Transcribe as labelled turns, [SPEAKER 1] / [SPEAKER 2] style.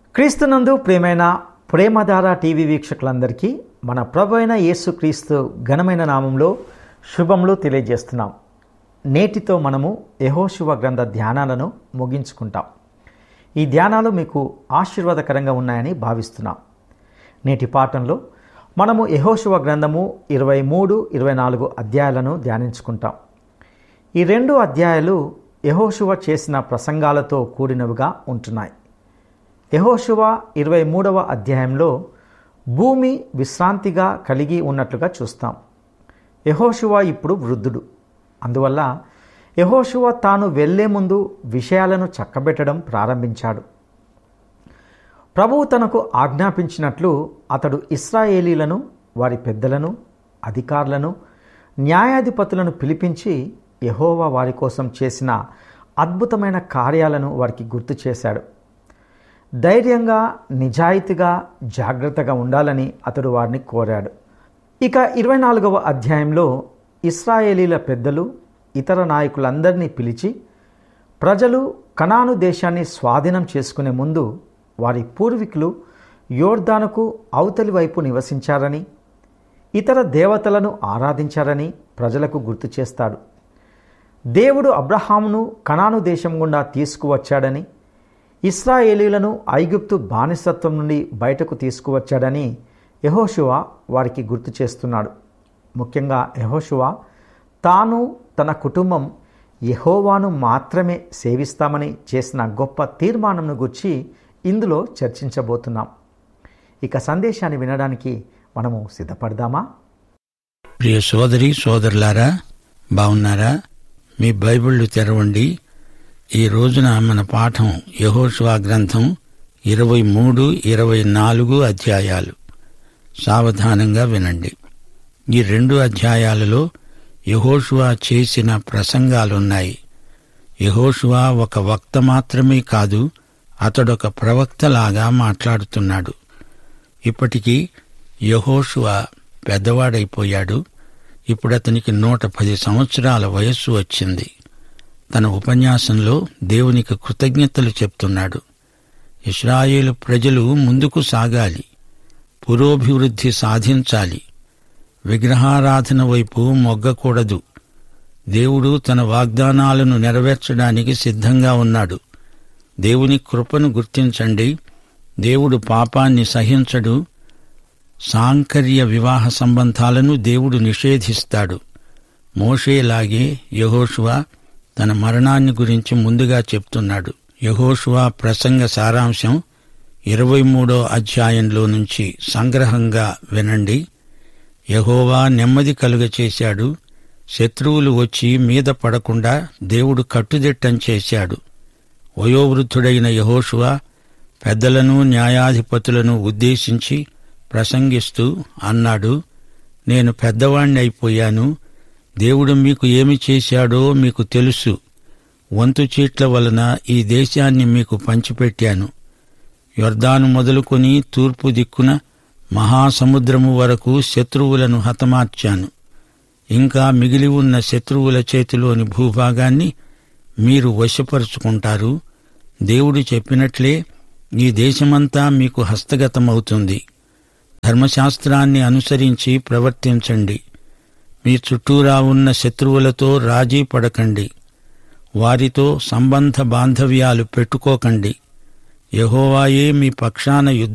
[SPEAKER 1] క్రీస్తునందు ప్రేమైన ప్రేమధార టీవీ వీక్షకులందరికీ మన ప్రభు అయిన యేసుక్రీస్తు ఘనమైన నామంలో శుభములు తెలియజేస్తున్నాం నేటితో మనము యహోశివ గ్రంథ ధ్యానాలను ముగించుకుంటాం ఈ ధ్యానాలు మీకు ఆశీర్వాదకరంగా ఉన్నాయని భావిస్తున్నాం నేటి పాఠంలో మనము యహోశివ గ్రంథము ఇరవై మూడు ఇరవై నాలుగు అధ్యాయాలను ధ్యానించుకుంటాం ఈ రెండు అధ్యాయాలు యహోశివ చేసిన ప్రసంగాలతో కూడినవిగా ఉంటున్నాయి యహోశువ ఇరవై మూడవ అధ్యాయంలో భూమి విశ్రాంతిగా కలిగి ఉన్నట్లుగా చూస్తాం యహోశువ ఇప్పుడు వృద్ధుడు అందువల్ల యహోశువ తాను వెళ్లే ముందు విషయాలను చక్కబెట్టడం ప్రారంభించాడు ప్రభువు తనకు ఆజ్ఞాపించినట్లు అతడు ఇస్రాయేలీలను వారి పెద్దలను అధికారులను న్యాయాధిపతులను పిలిపించి యహోవా వారి కోసం చేసిన అద్భుతమైన కార్యాలను వారికి గుర్తు చేశాడు ధైర్యంగా నిజాయితీగా జాగ్రత్తగా ఉండాలని అతడు వారిని కోరాడు ఇక ఇరవై నాలుగవ అధ్యాయంలో ఇస్రాయేలీల పెద్దలు ఇతర నాయకులందరినీ పిలిచి ప్రజలు కనాను దేశాన్ని స్వాధీనం చేసుకునే ముందు వారి పూర్వీకులు యోర్దానుకు అవతలి వైపు నివసించారని ఇతర దేవతలను ఆరాధించారని ప్రజలకు గుర్తు చేస్తాడు దేవుడు అబ్రహామును కనాను దేశం గుండా తీసుకువచ్చాడని ఇస్రాయేలీలను ఐగుప్తు బానిసత్వం నుండి బయటకు తీసుకువచ్చాడని యహోశువ వారికి గుర్తు చేస్తున్నాడు ముఖ్యంగా యహోశువ తాను తన కుటుంబం యహోవాను మాత్రమే సేవిస్తామని చేసిన గొప్ప తీర్మానంను గుర్చి ఇందులో చర్చించబోతున్నాం ఇక సందేశాన్ని వినడానికి మనము సిద్ధపడదామా
[SPEAKER 2] ప్రియ సోదరి సోదరులారా బాగున్నారా మీ బైబిళ్ళు తెరవండి ఈ రోజున మన పాఠం యహోషువా గ్రంథం ఇరవై మూడు ఇరవై నాలుగు అధ్యాయాలు సావధానంగా వినండి ఈ రెండు అధ్యాయాలలో యహోషువా చేసిన ప్రసంగాలున్నాయి యహోషువా ఒక వక్త మాత్రమే కాదు అతడొక ప్రవక్తలాగా మాట్లాడుతున్నాడు ఇప్పటికీ యహోషువా పెద్దవాడైపోయాడు ఇప్పుడు అతనికి నూట పది సంవత్సరాల వయస్సు వచ్చింది తన ఉపన్యాసంలో దేవునికి కృతజ్ఞతలు చెప్తున్నాడు ఇస్రాయేలు ప్రజలు ముందుకు సాగాలి పురోభివృద్ధి సాధించాలి విగ్రహారాధన వైపు మొగ్గకూడదు దేవుడు తన వాగ్దానాలను నెరవేర్చడానికి సిద్ధంగా ఉన్నాడు దేవుని కృపను గుర్తించండి దేవుడు పాపాన్ని సహించడు సాంకర్య వివాహ సంబంధాలను దేవుడు నిషేధిస్తాడు మోషేలాగే యహోషువా తన మరణాన్ని గురించి ముందుగా చెప్తున్నాడు యహోషువా ప్రసంగ సారాంశం ఇరవై మూడో అధ్యాయంలో నుంచి సంగ్రహంగా వినండి యహోవా నెమ్మది కలుగచేశాడు శత్రువులు వచ్చి మీద పడకుండా దేవుడు కట్టుదిట్టం చేశాడు వయోవృద్ధుడైన యహోషువా పెద్దలను న్యాయాధిపతులను ఉద్దేశించి ప్రసంగిస్తూ అన్నాడు నేను పెద్దవాణ్ణి అయిపోయాను దేవుడు మీకు ఏమి చేశాడో మీకు తెలుసు వంతు చీట్ల వలన ఈ దేశాన్ని మీకు పంచిపెట్టాను యొర్దాను మొదలుకొని తూర్పు దిక్కున మహాసముద్రము వరకు శత్రువులను హతమార్చాను ఇంకా మిగిలి ఉన్న శత్రువుల చేతిలోని భూభాగాన్ని మీరు వశపరుచుకుంటారు దేవుడు చెప్పినట్లే ఈ దేశమంతా మీకు హస్తగతమవుతుంది ధర్మశాస్త్రాన్ని అనుసరించి ప్రవర్తించండి మీ చుట్టూరా ఉన్న శత్రువులతో రాజీ పడకండి వారితో సంబంధ బాంధవ్యాలు పెట్టుకోకండి యహోవాయే మీ పక్షాన యుద్ధ